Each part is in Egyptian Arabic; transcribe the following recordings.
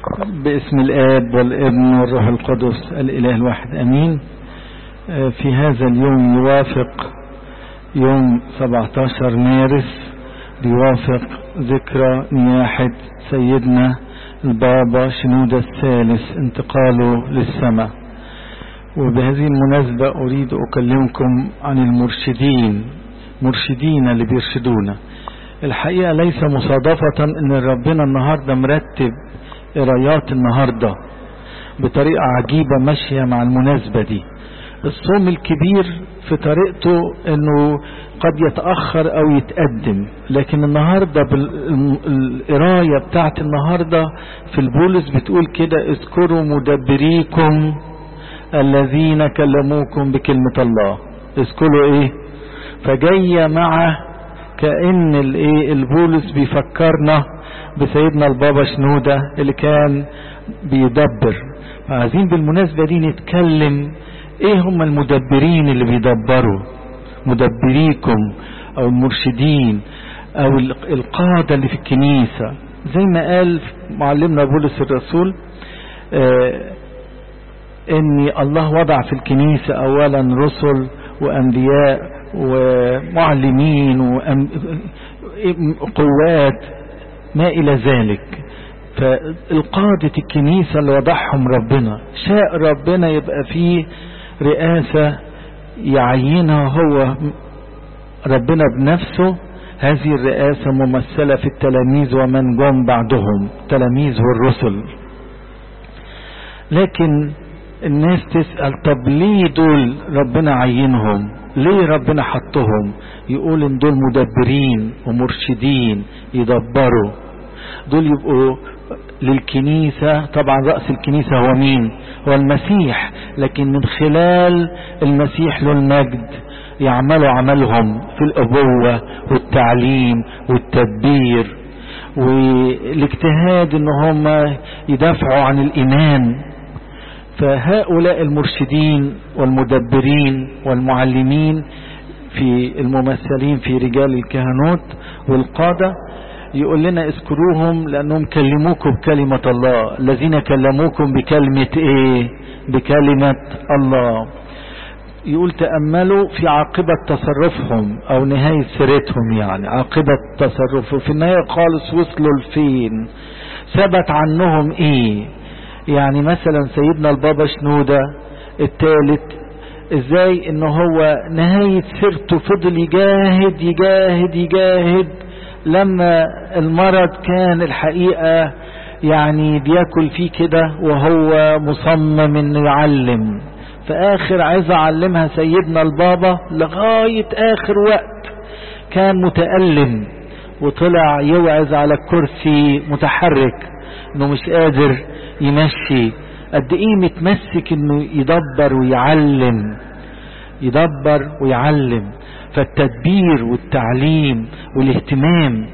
باسم الآب والابن والروح القدس الإله الواحد أمين في هذا اليوم يوافق يوم 17 مارس بيوافق ذكرى نياحة سيدنا البابا شنودة الثالث انتقاله للسماء وبهذه المناسبة أريد أكلمكم عن المرشدين مرشدين اللي بيرشدونا الحقيقة ليس مصادفة ان ربنا النهاردة مرتب قرايات النهاردة بطريقة عجيبة ماشية مع المناسبة دي الصوم الكبير في طريقته انه قد يتأخر او يتقدم لكن النهاردة بالقراية بتاعت النهاردة في البولس بتقول كده اذكروا مدبريكم الذين كلموكم بكلمة الله اذكروا ايه فجاية مع كأن الايه البولس بيفكرنا بسيدنا البابا شنودة اللي كان بيدبر عايزين بالمناسبة دي نتكلم ايه هم المدبرين اللي بيدبروا مدبريكم او المرشدين او القادة اللي في الكنيسة زي ما قال معلمنا بولس الرسول آه ان الله وضع في الكنيسة اولا رسل وانبياء ومعلمين وقوات ما الى ذلك فالقادة الكنيسة اللي وضعهم ربنا شاء ربنا يبقى فيه رئاسة يعينها هو ربنا بنفسه هذه الرئاسة ممثلة في التلاميذ ومن جم بعدهم تلاميذ والرسل لكن الناس تسأل طب ليه دول ربنا عينهم ليه ربنا حطهم يقول ان دول مدبرين ومرشدين يدبروا دول يبقوا للكنيسة طبعا رأس الكنيسة هو مين هو المسيح لكن من خلال المسيح له المجد يعملوا عملهم في الأبوة والتعليم والتدبير والاجتهاد ان هم يدافعوا عن الإيمان فهؤلاء المرشدين والمدبرين والمعلمين في الممثلين في رجال الكهنوت والقادة يقول لنا اذكروهم لأنهم كلموكم بكلمة الله الذين كلموكم بكلمة ايه بكلمة الله يقول تأملوا في عاقبة تصرفهم او نهاية سيرتهم يعني عاقبة تصرفهم في النهاية خالص وصلوا لفين ثبت عنهم ايه يعني مثلا سيدنا البابا شنودة الثالث ازاي ان هو نهاية سيرته فضل يجاهد يجاهد يجاهد لما المرض كان الحقيقة يعني بياكل فيه كده وهو مصمم انه يعلم فاخر عايز اعلمها سيدنا البابا لغاية اخر وقت كان متألم وطلع يوعظ على الكرسي متحرك انه مش قادر يمشي قد ايه متمسك انه يدبر ويعلم يدبر ويعلم فالتدبير والتعليم والاهتمام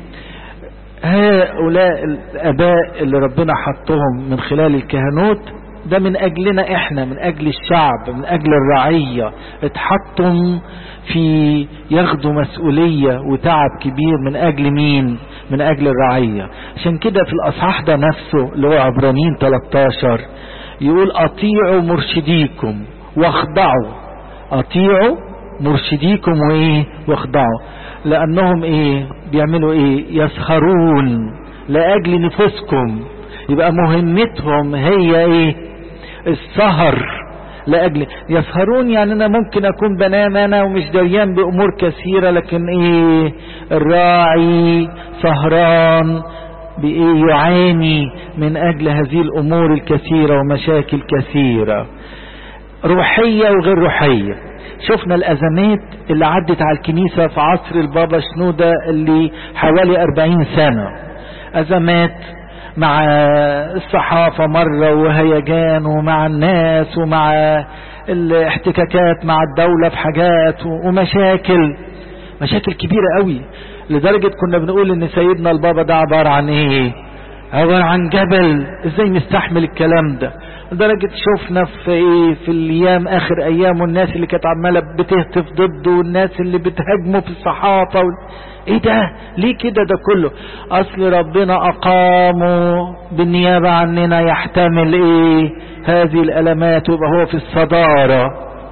هؤلاء الاباء اللي ربنا حطهم من خلال الكهنوت ده من اجلنا احنا من اجل الشعب من اجل الرعية اتحطم في ياخدوا مسؤولية وتعب كبير من اجل مين من اجل الرعية عشان كده في الاصحاح ده نفسه اللي هو عبرانيين 13 يقول اطيعوا مرشديكم واخضعوا اطيعوا مرشديكم وايه واخضعوا لانهم ايه بيعملوا ايه يسهرون لاجل نفوسكم يبقى مهمتهم هي ايه السهر لاجل يسهرون يعني انا ممكن اكون بنام انا ومش دريان بامور كثيرة لكن ايه الراعي سهران بايه يعاني من اجل هذه الامور الكثيرة ومشاكل كثيرة روحية وغير روحية شفنا الازمات اللي عدت على الكنيسة في عصر البابا شنودة اللي حوالي اربعين سنة ازمات مع الصحافة مرة وهيجان ومع الناس ومع الاحتكاكات مع الدولة في حاجات ومشاكل مشاكل كبيرة قوي لدرجة كنا بنقول ان سيدنا البابا ده عبارة عن ايه عبارة عن جبل ازاي مستحمل الكلام ده لدرجة شفنا في ايه في الايام اخر ايام والناس اللي كانت عمالة بتهتف ضده والناس اللي بتهاجمه في الصحافة ايه ده ليه كده ده كله اصل ربنا اقامه بالنيابة عننا يحتمل ايه هذه الالمات ويبقى هو في الصدارة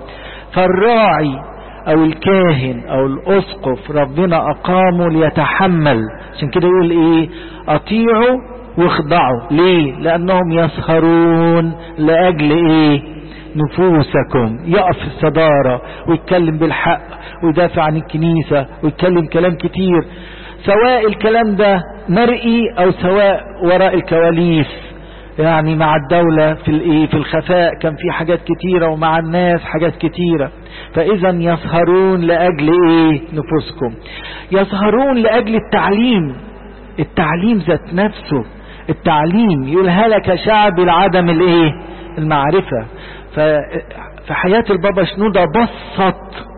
فالراعي او الكاهن او الاسقف ربنا اقامه ليتحمل عشان كده يقول ايه اطيعوا واخضعوا ليه لانهم يسهرون لاجل ايه نفوسكم يقف في الصدارة ويتكلم بالحق ويدافع عن الكنيسة ويتكلم كلام كتير سواء الكلام ده مرئي او سواء وراء الكواليس يعني مع الدولة في الايه في الخفاء كان في حاجات كتيرة ومع الناس حاجات كتيرة فاذا يسهرون لاجل ايه نفوسكم يسهرون لاجل التعليم التعليم ذات نفسه التعليم يقول هلك شعب العدم الايه المعرفة ففي حياة البابا شنودة بسط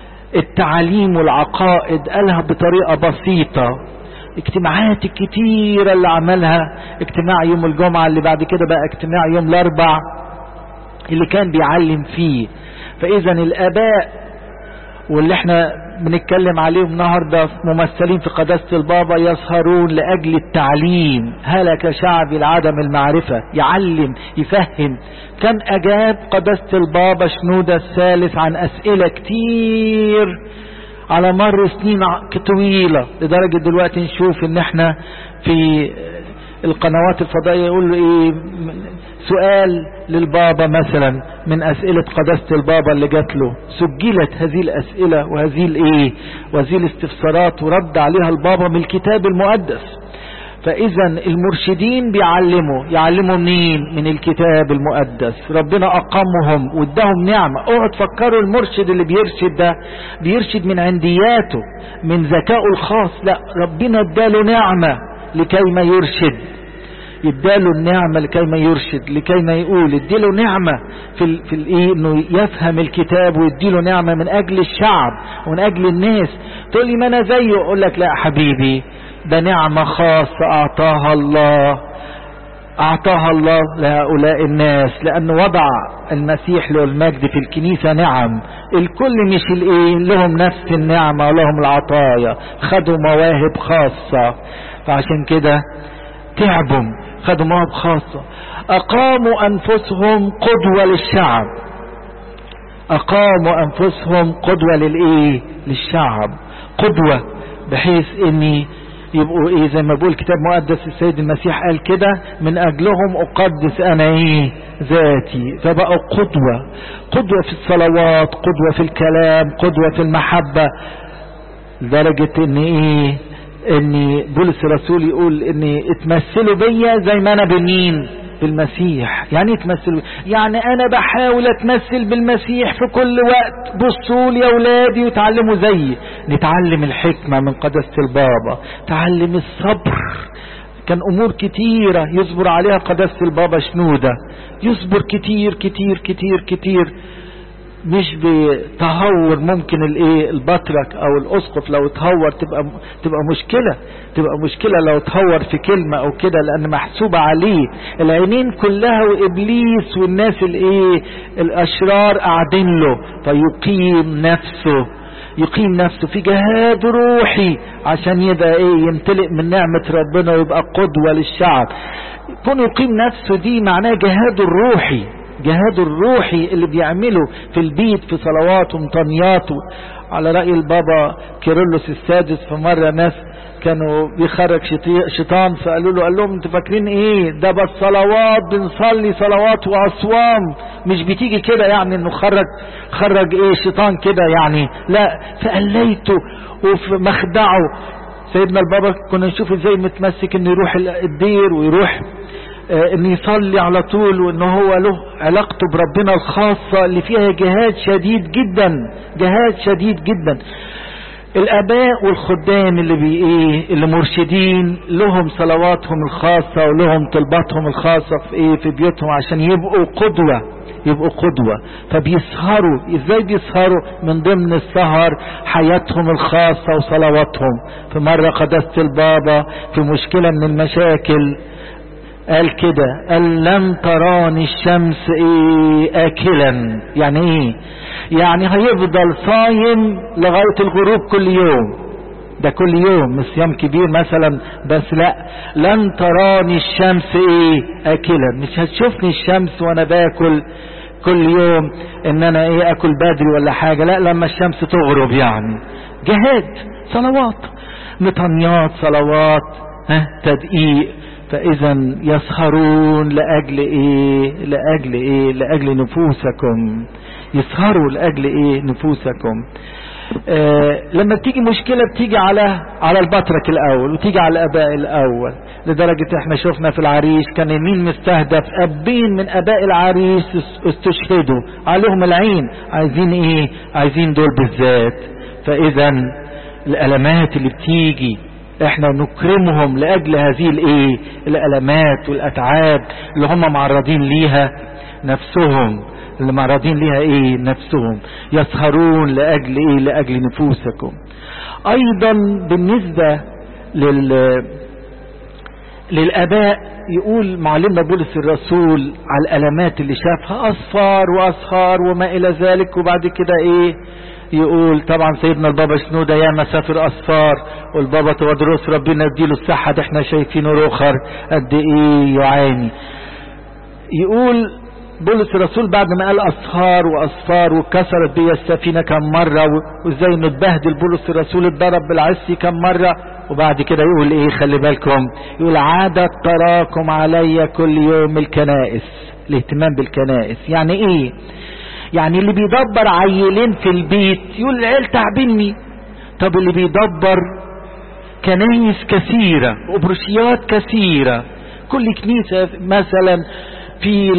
التعليم والعقائد قالها بطريقة بسيطة اجتماعات الكتيرة اللي عملها اجتماع يوم الجمعة اللي بعد كده بقى اجتماع يوم الاربع اللي كان بيعلم فيه فاذا الاباء واللي احنا بنتكلم عليهم النهاردة ممثلين في قداسة البابا يسهرون لأجل التعليم هلك شعب العدم المعرفة يعلم يفهم كم أجاب قداسة البابا شنودة الثالث عن أسئلة كتير على مر سنين طويلة لدرجة دلوقتي نشوف ان احنا في القنوات الفضائية يقول له ايه سؤال للبابا مثلا من اسئلة قداسة البابا اللي جات له سجلت هذه الاسئلة وهذه الايه وهذه الاستفسارات ورد عليها البابا من الكتاب المقدس فاذا المرشدين بيعلموا يعلموا منين من الكتاب المقدس ربنا اقامهم واداهم نعمة اوعوا تفكروا المرشد اللي بيرشد ده بيرشد من عندياته من ذكائه الخاص لا ربنا اداله نعمة لكي ما يرشد يداله النعمة لكي ما يرشد لكي ما يقول اديله نعمة في ال... في الايه انه يفهم الكتاب ويديله نعمة من اجل الشعب ومن اجل الناس تقول لي ما انا زيه اقول لك لا حبيبي ده نعمة خاصة اعطاها الله اعطاها الله لهؤلاء الناس لانه وضع المسيح له المجد في الكنيسة نعم الكل مش الايه لهم نفس النعمة ولهم العطايا خدوا مواهب خاصة فعشان كده تعبوا خدوا مواهب خاصة اقاموا انفسهم قدوة للشعب اقاموا انفسهم قدوة للايه للشعب قدوة بحيث اني يبقوا ايه زي ما بقول كتاب مقدس السيد المسيح قال كده من اجلهم اقدس انا ايه ذاتي فبقوا قدوة قدوة في الصلوات قدوة في الكلام قدوة في المحبة لدرجة ان ايه ان بولس الرسول يقول ان اتمثلوا بيا زي ما انا بمين بالمسيح يعني اتمثل يعني انا بحاول اتمثل بالمسيح في كل وقت بصوا لي يا اولادي وتعلموا زيي نتعلم الحكمة من قداسة البابا تعلم الصبر كان امور كتيرة يصبر عليها قداسة البابا شنودة يصبر كتير كتير كتير كتير مش بتهور ممكن الايه البطرك او الاسقف لو تهور تبقى تبقى مشكله تبقى مشكله لو تهور في كلمه او كده لان محسوبه عليه العينين كلها وابليس والناس الايه الاشرار قاعدين له فيقيم نفسه يقيم نفسه في جهاد روحي عشان يبقى ايه يمتلئ من نعمة ربنا ويبقى قدوة للشعب يكون يقيم نفسه دي معناه جهاد الروحي جهاده الروحي اللي بيعمله في البيت في صلواته ومطنياته على رأي البابا كيرلس السادس في مرة ناس كانوا بيخرج شيطان فقالوا له قال لهم انتوا فاكرين ايه ده بس صلوات بنصلي صلوات واصوام مش بتيجي كده يعني انه خرج خرج ايه شيطان كده يعني لا فقليته وفي مخدعه سيدنا البابا كنا نشوف ازاي متمسك انه يروح الدير ويروح ان يصلي على طول وان هو له علاقته بربنا الخاصة اللي فيها جهاد شديد جدا جهاد شديد جدا الاباء والخدام اللي بي ايه اللي مرشدين لهم صلواتهم الخاصة ولهم طلباتهم الخاصة في ايه في بيوتهم عشان يبقوا قدوة يبقوا قدوة فبيسهروا ازاي بيسهروا من ضمن السهر حياتهم الخاصة وصلواتهم في مرة قدست البابا في مشكلة من المشاكل قال كده قال لم تراني الشمس ايه اكلا يعني ايه يعني هيفضل صايم لغاية الغروب كل يوم ده كل يوم مش صيام كبير مثلا بس لا لن تراني الشمس ايه اكلا مش هتشوفني الشمس وانا باكل كل يوم ان انا ايه اكل بدري ولا حاجة لا لما الشمس تغرب يعني جهاد صلوات مطنيات صلوات ها تدقيق فاذا يسهرون لاجل ايه لاجل ايه لاجل نفوسكم يسهروا لاجل ايه نفوسكم آه لما بتيجي مشكلة بتيجي على على البطرك الاول وتيجي على الاباء الاول لدرجة احنا شفنا في العريش كان مين مستهدف ابين من اباء العريس استشهدوا عليهم العين عايزين ايه عايزين دول بالذات فاذا الالمات اللي بتيجي احنا نكرمهم لاجل هذه الايه الالمات والاتعاب اللي هم معرضين ليها نفسهم اللي معرضين ليها ايه نفسهم يسهرون لاجل ايه لاجل نفوسكم ايضا بالنسبة لل للاباء يقول معلمنا بولس الرسول على الالمات اللي شافها اصفار واصهار وما الى ذلك وبعد كده ايه يقول طبعا سيدنا البابا شنودة يا مسافر أصفار والبابا تودروس ربنا يديله الصحة ده احنا شايفينه رخر قد ايه يعاني يقول بولس الرسول بعد ما قال أصهار وأصفار وكسرت بي السفينة كم مرة وازاي نتبهدل بولس الرسول اتضرب بالعسي كم مرة وبعد كده يقول ايه خلي بالكم يقول عادت تراكم علي كل يوم الكنائس الاهتمام بالكنائس يعني ايه يعني اللي بيدبر عيلين في البيت يقول العيل تعبني طب اللي بيدبر كنايس كثيرة وبروشيات كثيرة كل كنيسة مثلا في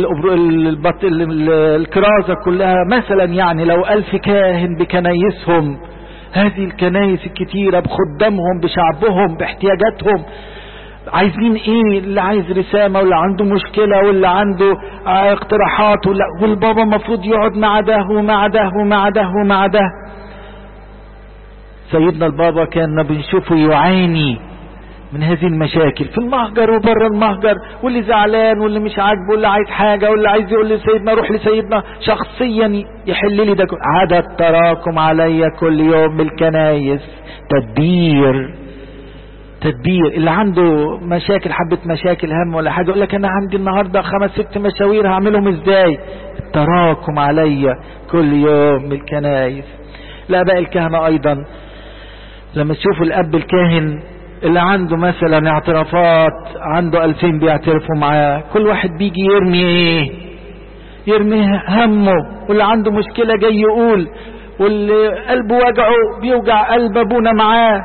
الكرازة كلها مثلا يعني لو ألف كاهن بكنايسهم هذه الكنايس الكتيرة بخدامهم بشعبهم باحتياجاتهم عايزين ايه اللي عايز رسامة واللي عنده مشكلة واللي عنده اقتراحات والبابا المفروض يقعد مع ده ومع ده ومع ده ومع ده سيدنا البابا كان بنشوفه يعاني من هذه المشاكل في المهجر وبره المهجر واللي زعلان واللي مش عاجبه واللي عايز حاجة واللي عايز يقول لسيدنا روح لسيدنا شخصيا يحل لي ده عدد تراكم علي كل يوم بالكنايس تدبير تدبير اللي عنده مشاكل حبة مشاكل هم ولا حاجة يقول لك انا عندي النهاردة خمس ست مشاوير هعملهم ازاي تراكم عليا كل يوم بالكنايس الاباء الكهنة ايضا لما تشوفوا الاب الكاهن اللي عنده مثلا اعترافات عنده الفين بيعترفوا معاه كل واحد بيجي يرمي ايه يرمي همه واللي عنده مشكلة جاي يقول واللي قلبه وجعه بيوجع قلب ابونا معاه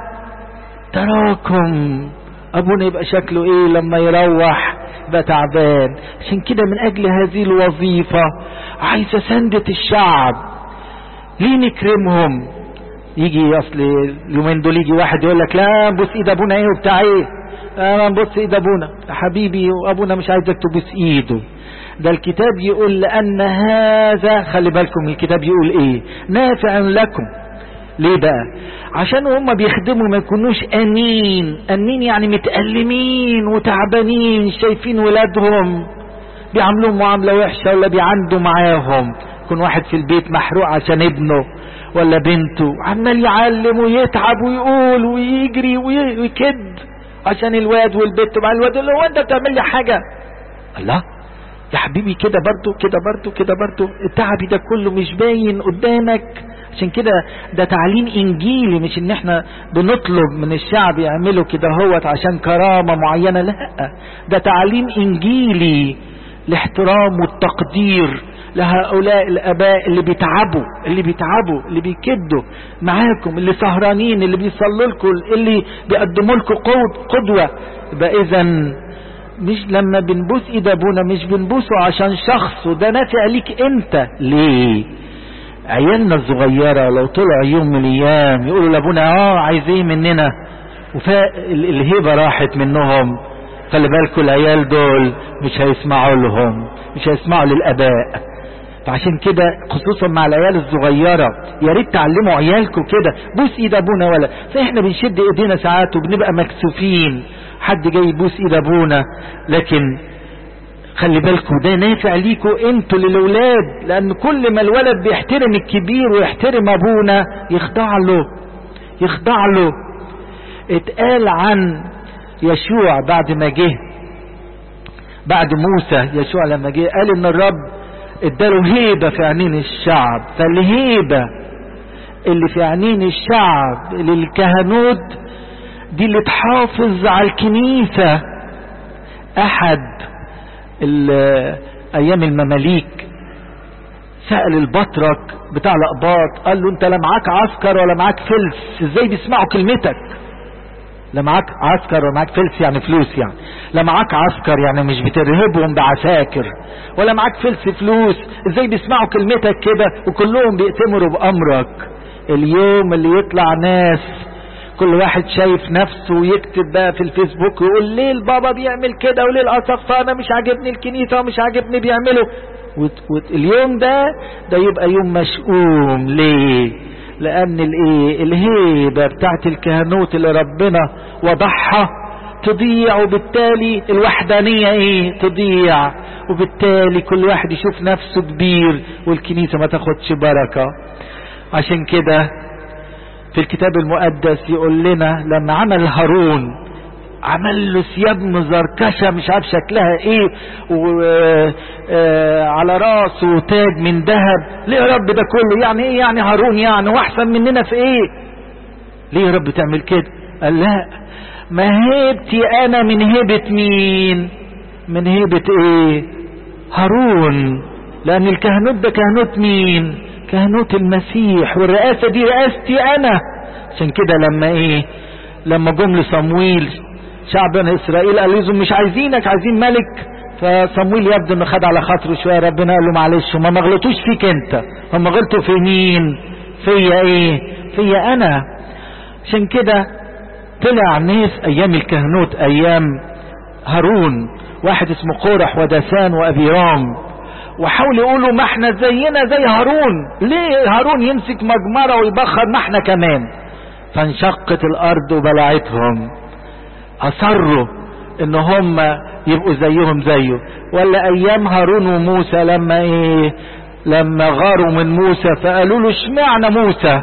تراكم ابونا يبقى شكله ايه لما يروح يبقى تعبان عشان كده من اجل هذه الوظيفة عايزة سندة الشعب ليه نكرمهم يجي اصل اليومين دول يجي واحد يقول لك لا بص ايد ابونا ايه وبتاع ايه لا بص ايد ابونا يا حبيبي وابونا مش عايزك تبص ايده ده الكتاب يقول لان هذا خلي بالكم الكتاب يقول ايه نافع لكم ليه بقى عشان هم بيخدموا ما يكونوش انين انين يعني متألمين وتعبانين شايفين ولادهم بيعملوهم معاملة وحشة ولا بيعندوا معاهم يكون واحد في البيت محروق عشان ابنه ولا بنته عمال يعلم ويتعب ويقول ويجري ويكد عشان الواد والبنت مع الواد اللي هو انت بتعمل لي حاجة الله يا حبيبي كده برضو كده برضو كده برضو التعب ده كله مش باين قدامك عشان كده ده تعليم انجيلي مش ان احنا بنطلب من الشعب يعملوا كده هوت عشان كرامة معينة لا ده تعليم انجيلي الاحترام والتقدير لهؤلاء الاباء اللي بيتعبوا اللي بيتعبوا اللي بيكدوا معاكم اللي سهرانين اللي بيصلوا لكم اللي بيقدموا لكم قدوة يبقى اذا مش لما بنبوس ايد ابونا مش بنبوسه عشان شخص وده نافع ليك انت ليه عيالنا الصغيرة لو طلع يوم من الايام يقولوا لابونا اه عايز ايه مننا والهيبة راحت منهم خلي بالكم العيال دول مش هيسمعوا لهم مش هيسمعوا للاباء فعشان كده خصوصا مع العيال الصغيرة يا ريت تعلموا عيالكم كده بوس ايد ابونا ولا فاحنا بنشد ايدينا ساعات وبنبقى مكسوفين حد جاي يبوس ايد ابونا لكن خلي بالكم ده نافع ليكوا انتوا للاولاد لان كل ما الولد بيحترم الكبير ويحترم ابونا يخضع له يخضع له اتقال عن يشوع بعد ما جه بعد موسى يشوع لما جه قال ان الرب اداله هيبة في عينين الشعب فالهيبة اللي في عينين الشعب للكهنوت دي اللي تحافظ على الكنيسة احد ايام المماليك سأل البطرك بتاع الأقباط قال له انت لا معاك عسكر ولا معاك فلس ازاي بيسمعوا كلمتك لا معاك عسكر ولا معاك فلس يعني فلوس يعني لا معاك عسكر يعني مش بترهبهم بعساكر ولا معاك فلس فلوس ازاي بيسمعوا كلمتك كده وكلهم بيأتمروا بأمرك اليوم اللي يطلع ناس كل واحد شايف نفسه ويكتب بقى في الفيسبوك ويقول ليه البابا بيعمل كده وليه الأسقفة انا مش عاجبني الكنيسة ومش عاجبني بيعملوا واليوم ده ده يبقى يوم مشؤوم ليه لان الايه الهيبة بتاعت الكهنوت اللي ربنا وضعها تضيع وبالتالي الوحدانية ايه تضيع وبالتالي كل واحد يشوف نفسه كبير والكنيسة ما تاخدش بركة عشان كده في الكتاب المقدس يقول لنا لما عمل هارون عمل له ثياب مزركشة مش عارف شكلها ايه وعلى راسه تاج من ذهب ليه يا رب ده كله يعني ايه يعني هارون يعني واحسن مننا في ايه ليه يا رب تعمل كده قال لا ما هيبتي انا من هيبة مين من هيبة ايه هارون لان الكهنوت ده كهنوت مين كهنوت المسيح والرئاسة دي رئاستي انا عشان كده لما ايه لما جم لصمويل شعب بني اسرائيل قال لهم مش عايزينك عايزين ملك فصمويل يبدو انه خد على خاطره شويه ربنا قال له معلش هم ما غلطوش فيك انت هم غلطوا في مين فيا ايه فيا انا عشان كده طلع ناس ايام الكهنوت ايام هارون واحد اسمه قورح ودسان وابيرام وحاولوا يقولوا ما احنا زينا زي هارون ليه هارون يمسك مجمرة ويبخر ما احنا كمان فانشقت الارض وبلعتهم اصروا ان هم يبقوا زيهم زيه ولا ايام هارون وموسى لما ايه لما غاروا من موسى فقالوا له اشمعنى موسى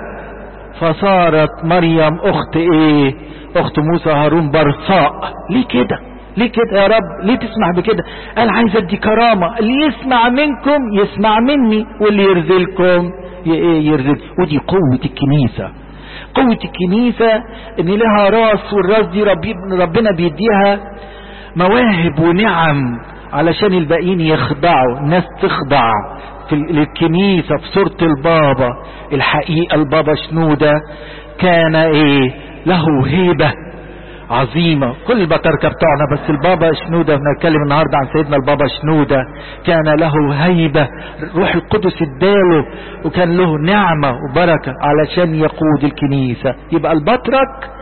فصارت مريم اخت ايه اخت موسى هارون برصاء ليه كده ليه كده يا رب ليه تسمح بكده قال عايز ادي كرامة اللي يسمع منكم يسمع مني واللي يرذلكم يرذل ودي قوة الكنيسة قوة الكنيسة ان لها راس والراس دي ربي ربنا بيديها مواهب ونعم علشان الباقيين يخضعوا الناس تخضع في الكنيسة في صورة البابا الحقيقة البابا شنودة كان ايه له هيبة عظيمة كل البطاركة بتوعنا بس البابا شنودة بنتكلم النهاردة عن سيدنا البابا شنودة كان له هيبة روح القدس اداله وكان له نعمة وبركة علشان يقود الكنيسة يبقى البطرك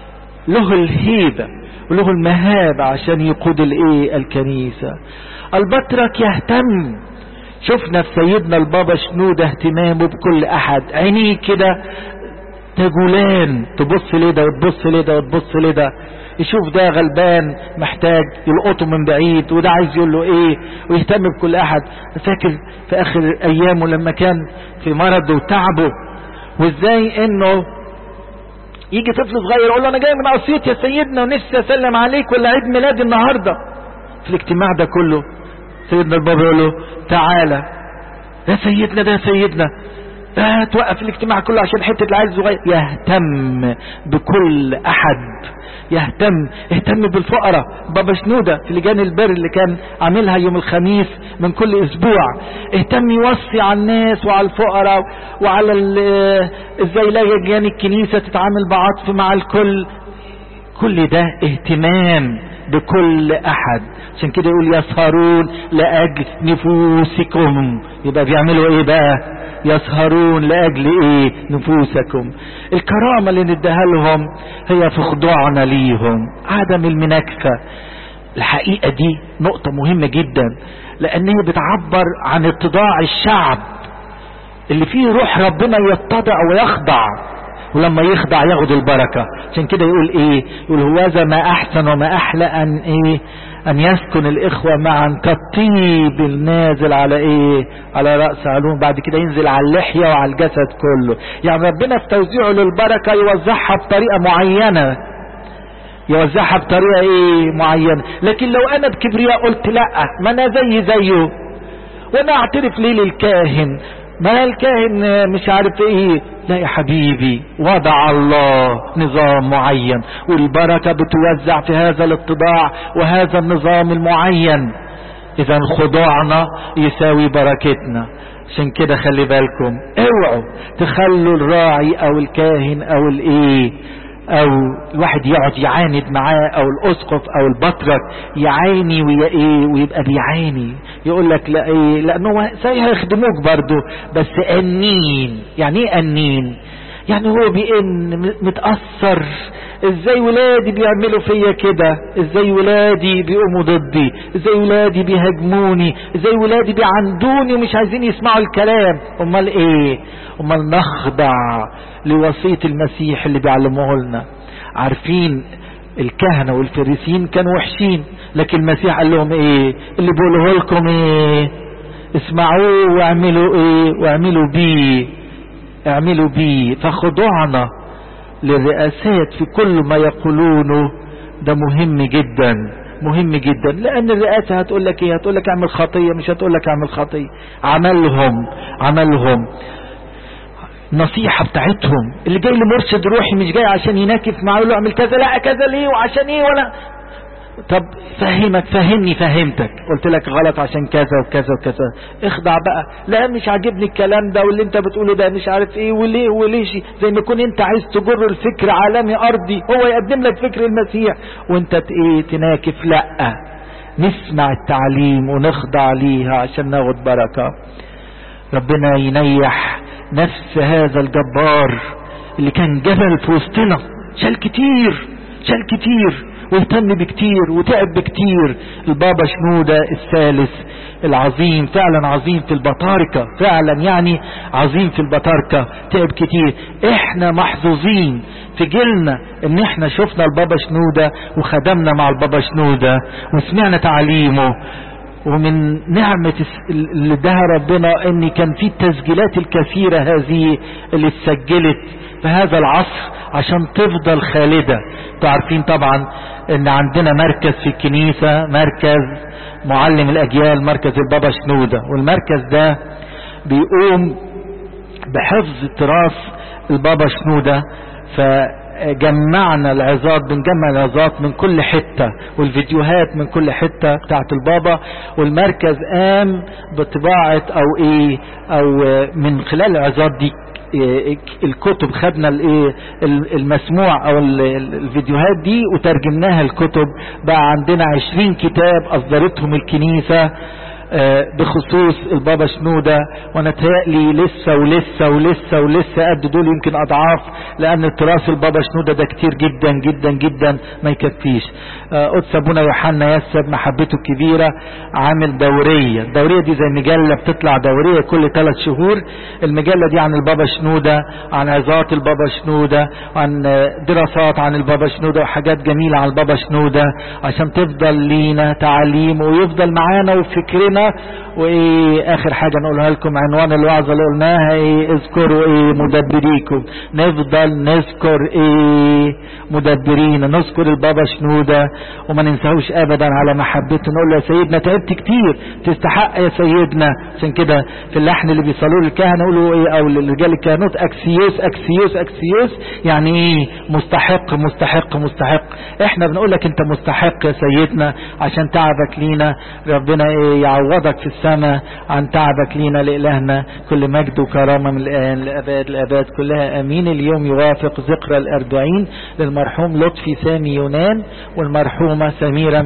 له الهيبة وله المهابة عشان يقود الايه الكنيسة البطرك يهتم شفنا في سيدنا البابا شنودة اهتمامه بكل احد عينيه كده تجولان تبص لده وتبص لده وتبص لده يشوف ده غلبان محتاج يلقطه من بعيد وده عايز يقول له ايه ويهتم بكل احد فاكر في اخر ايامه لما كان في مرضه وتعبه وازاي انه يجي طفل صغير يقول له انا جاي من اسيوط يا سيدنا ونفسي اسلم عليك ولا عيد ميلادي النهارده في الاجتماع ده كله سيدنا البابا يقول له تعالى يا سيدنا ده يا سيدنا آه توقف الاجتماع كله عشان حتة العيل الصغير يهتم بكل احد يهتم اهتم بالفقراء بابا شنودة في لجان البر اللي كان عاملها يوم الخميس من كل اسبوع اهتم يوصي على الناس وعلى الفقراء وعلى ازاي لجان الكنيسة تتعامل بعطف مع الكل كل ده اهتمام بكل احد عشان كده يقول يسهرون لاجل نفوسكم يبقى بيعملوا ايه بقى يسهرون لاجل ايه نفوسكم الكرامة اللي نديها لهم هي في خضوعنا ليهم عدم المناكفة الحقيقة دي نقطة مهمة جدا لان هي بتعبر عن اتضاع الشعب اللي فيه روح ربنا يتضع ويخضع ولما يخضع ياخد البركة عشان كده يقول ايه يقول هوذا ما احسن وما احلى ان ايه ان يسكن الاخوة معا كالطيب النازل على ايه على رأس علوم بعد كده ينزل على اللحية وعلى الجسد كله يعني ربنا في توزيعه للبركة يوزعها بطريقة معينة يوزعها بطريقة ايه معينة لكن لو انا بكبرياء قلت لا ما انا زي زيه وانا اعترف ليه للكاهن ما الكاهن مش عارف ايه لا يا حبيبي وضع الله نظام معين والبركة بتوزع في هذا الاتباع وهذا النظام المعين اذا خضوعنا يساوي بركتنا عشان كده خلي بالكم اوعوا تخلوا الراعي او الكاهن او الايه او الواحد يقعد يعاند معاه او الاسقف او البطرك يعاني ويا ايه ويبقى بيعاني يقول لك لا ايه لانه هيخدموك برضه بس انين يعني ايه انين يعني هو بيئن متاثر ازاي ولادي بيعملوا فيا كده ازاي ولادي بيقوموا ضدي ازاي ولادي بيهاجموني ازاي ولادي بيعندوني ومش عايزين يسمعوا الكلام امال ايه امال نخضع لوصية المسيح اللي بيعلموه لنا عارفين الكهنة والفريسين كانوا وحشين لكن المسيح قال لهم ايه اللي بيقوله لكم ايه اسمعوه واعملوا ايه واعملوا بيه اعملوا بيه فخضوعنا للرئاسات في كل ما يقولونه ده مهم جدا مهم جدا لان الرئاسة هتقول لك ايه هتقول لك اعمل خطية مش هتقول لك اعمل خطية عملهم عملهم النصيحة بتاعتهم اللي جاي لمرشد روحي مش جاي عشان يناكف معاه يقول له اعمل كذا لا كذا ليه وعشان ايه ولا طب فهمك فهمني فهمتك قلت لك غلط عشان كذا وكذا وكذا اخضع بقى لا مش عاجبني الكلام ده واللي انت بتقوله ده مش عارف ايه وليه وليش زي ما يكون انت عايز تجر الفكر عالمي ارضي هو يقدم لك فكر المسيح وانت ايه تناكف لا نسمع التعليم ونخضع ليها عشان ناخد بركة ربنا ينيح نفس هذا الجبار اللي كان جبل في وسطنا شال كتير شال كتير واهتم بكتير وتعب بكتير البابا شنودة الثالث العظيم فعلا عظيم في البطاركة فعلا يعني عظيم في البطاركة تعب كتير احنا محظوظين في جيلنا ان احنا شفنا البابا شنودة وخدمنا مع البابا شنودة وسمعنا تعليمه ومن نعمة اللي اداها ربنا ان كان في التسجيلات الكثيرة هذه اللي اتسجلت في هذا العصر عشان تفضل خالدة تعرفين طبعا ان عندنا مركز في الكنيسة مركز معلم الاجيال مركز البابا شنودة والمركز ده بيقوم بحفظ تراث البابا شنودة فجمعنا العظات بنجمع العظات من كل حتة والفيديوهات من كل حتة بتاعت البابا والمركز قام بطباعة او ايه او من خلال العظات دي الكتب خدنا الايه المسموع او الفيديوهات دي وترجمناها الكتب بقى عندنا عشرين كتاب اصدرتهم الكنيسة بخصوص البابا شنودة وانا تهيألي لسه ولسه ولسه ولسه قد دول يمكن اضعاف لان تراث البابا شنودة ده كتير جدا جدا جدا ما يكفيش قدس ابونا يوحنا يسب محبته الكبيرة عامل دورية الدورية دي زي مجلة بتطلع دورية كل ثلاث شهور المجلة دي عن البابا شنودة عن عظات البابا شنودة عن دراسات عن البابا شنودة وحاجات جميلة عن البابا شنودة عشان تفضل لينا تعليم ويفضل معانا وفكرنا وايه اخر حاجة نقولها لكم عنوان الوعظة اللي قلناها ايه اذكروا ايه مدبريكم نفضل نذكر ايه مدبرين نذكر البابا شنودة وما ننساهوش ابدا على محبته نقول له يا سيدنا تعبت كتير تستحق يا سيدنا عشان كده في اللحن اللي بيصلوا الكهنة يقولوا ايه او للرجال الكهنوت اكسيوس اكسيوس اكسيوس يعني ايه مستحق مستحق مستحق احنا بنقول لك انت مستحق يا سيدنا عشان تعبك لينا ربنا ايه يعوضك في السماء عن تعبك لينا لإلهنا كل مجد وكرامة من الآن لأباد الأباد كلها أمين اليوم يوافق ذكرى الأربعين للمرحوم لطفي سامي يونان والمرحومة سميرة